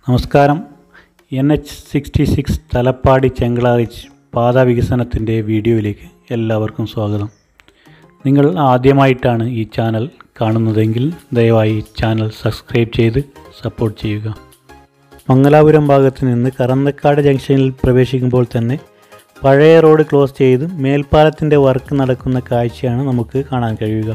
നമസ്കാരം N H sixty six Thalappady ചെങ്കളാറിച്ച് പാത വികസനത്തിൻ്റെ വീഡിയോയിലേക്ക് എല്ലാവർക്കും സ്വാഗതം നിങ്ങൾ ആദ്യമായിട്ടാണ് ഈ ചാനൽ കാണുന്നതെങ്കിൽ ദയവായി ഈ ചാനൽ സബ്സ്ക്രൈബ് ചെയ്ത് സപ്പോർട്ട് ചെയ്യുക മംഗലാപുരം ഭാഗത്ത് നിന്ന് കറന്തക്കാട് ജംഗ്ഷനിൽ പ്രവേശിക്കുമ്പോൾ തന്നെ പഴയ റോഡ് ക്ലോസ് ചെയ്ത് മേൽപ്പാലത്തിൻ്റെ വർക്ക് നടക്കുന്ന കാഴ്ചയാണ് നമുക്ക് കാണാൻ കഴിയുക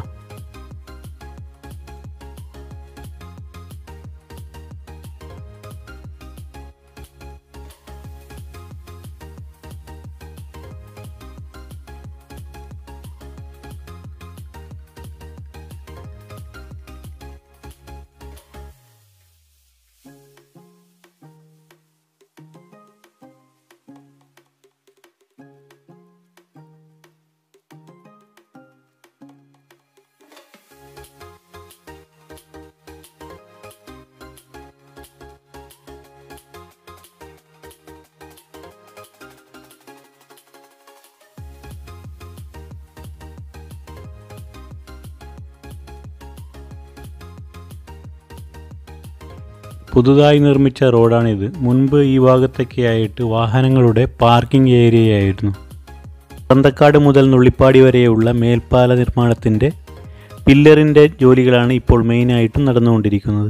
പുതുതായി നിർമ്മിച്ച റോഡാണിത് മുൻപ് ഈ ഭാഗത്തൊക്കെയായിട്ട് വാഹനങ്ങളുടെ പാർക്കിംഗ് ഏരിയയായിരുന്നു പന്തക്കാട് മുതൽ നുള്ളിപ്പാടി വരെയുള്ള മേൽപ്പാല നിർമ്മാണത്തിൻ്റെ പില്ലറിൻ്റെ ജോലികളാണ് ഇപ്പോൾ മെയിനായിട്ടും നടന്നുകൊണ്ടിരിക്കുന്നത്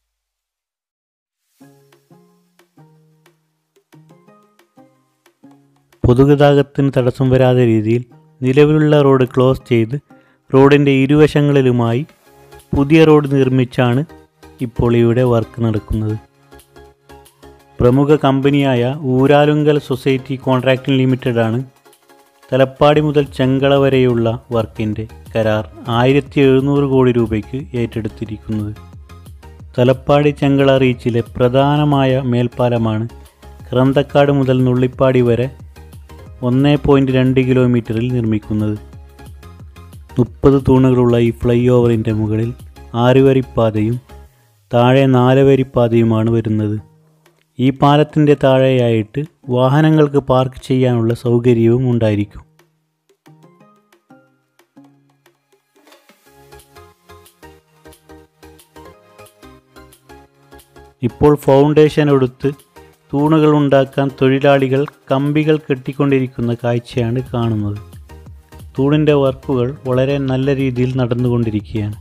പൊതുഗതാഗതത്തിന് തടസ്സം വരാത്ത രീതിയിൽ നിലവിലുള്ള റോഡ് ക്ലോസ് ചെയ്ത് റോഡിൻ്റെ ഇരുവശങ്ങളിലുമായി പുതിയ റോഡ് നിർമ്മിച്ചാണ് ഇപ്പോൾ ഇവിടെ വർക്ക് നടക്കുന്നത് പ്രമുഖ കമ്പനിയായ ഊരാലുങ്കൽ സൊസൈറ്റി കോൺട്രാക്ടിംഗ് ലിമിറ്റഡ് ആണ് തലപ്പാടി മുതൽ ചെങ്കള വരെയുള്ള വർക്കിൻ്റെ കരാർ ആയിരത്തി എഴുന്നൂറ് കോടി രൂപയ്ക്ക് ഏറ്റെടുത്തിരിക്കുന്നത് തലപ്പാടി ചെങ്കള റീച്ചിലെ പ്രധാനമായ മേൽപ്പാലമാണ് ക്രന്തക്കാട് മുതൽ നുള്ളിപ്പാടി വരെ ഒന്ന് പോയിൻറ്റ് രണ്ട് കിലോമീറ്ററിൽ നിർമ്മിക്കുന്നത് മുപ്പത് തൂണുകളുള്ള ഈ ഫ്ലൈ ഓവറിൻ്റെ മുകളിൽ ആറുവരിപ്പാതയും താഴെ നാലുവരിപ്പാതയുമാണ് വരുന്നത് ഈ പാലത്തിൻ്റെ താഴെയായിട്ട് വാഹനങ്ങൾക്ക് പാർക്ക് ചെയ്യാനുള്ള സൗകര്യവും ഉണ്ടായിരിക്കും ഇപ്പോൾ ഫൗണ്ടേഷൻ എടുത്ത് തൂണുകൾ ഉണ്ടാക്കാൻ തൊഴിലാളികൾ കമ്പികൾ കെട്ടിക്കൊണ്ടിരിക്കുന്ന കാഴ്ചയാണ് കാണുന്നത് തൂണിൻ്റെ വർക്കുകൾ വളരെ നല്ല രീതിയിൽ നടന്നുകൊണ്ടിരിക്കുകയാണ്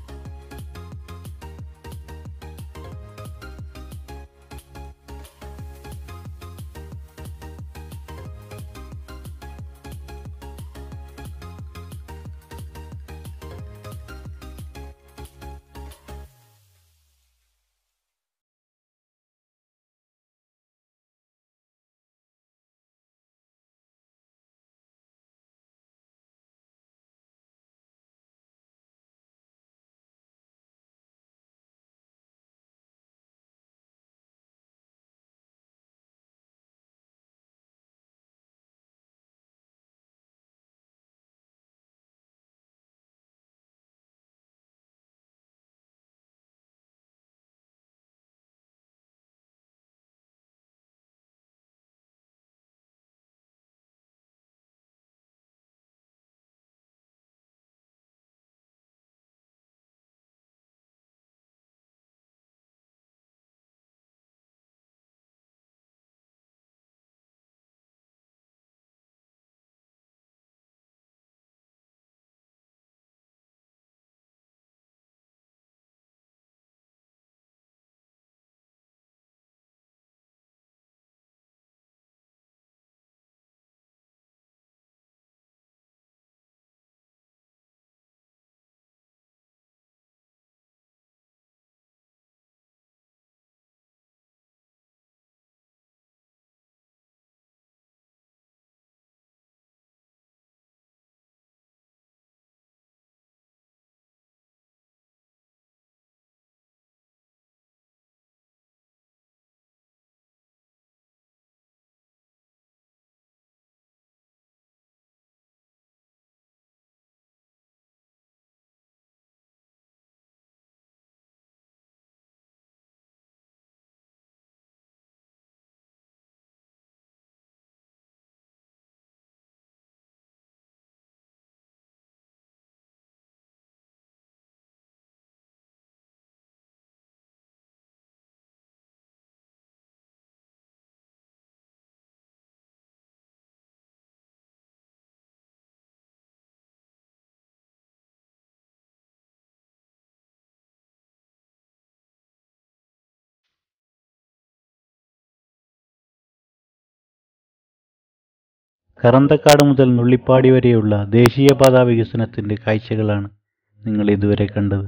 കറന്തക്കാട് മുതൽ നുള്ളിപ്പാടി വരെയുള്ള ദേശീയപാത വികസനത്തിൻ്റെ കാഴ്ചകളാണ് നിങ്ങൾ ഇതുവരെ കണ്ടത്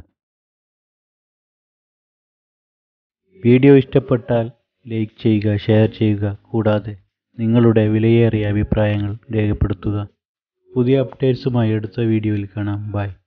വീഡിയോ ഇഷ്ടപ്പെട്ടാൽ ലൈക്ക് ചെയ്യുക ഷെയർ ചെയ്യുക കൂടാതെ നിങ്ങളുടെ വിലയേറിയ അഭിപ്രായങ്ങൾ രേഖപ്പെടുത്തുക പുതിയ അപ്ഡേറ്റ്സുമായി അടുത്ത വീഡിയോയിൽ കാണാം ബൈ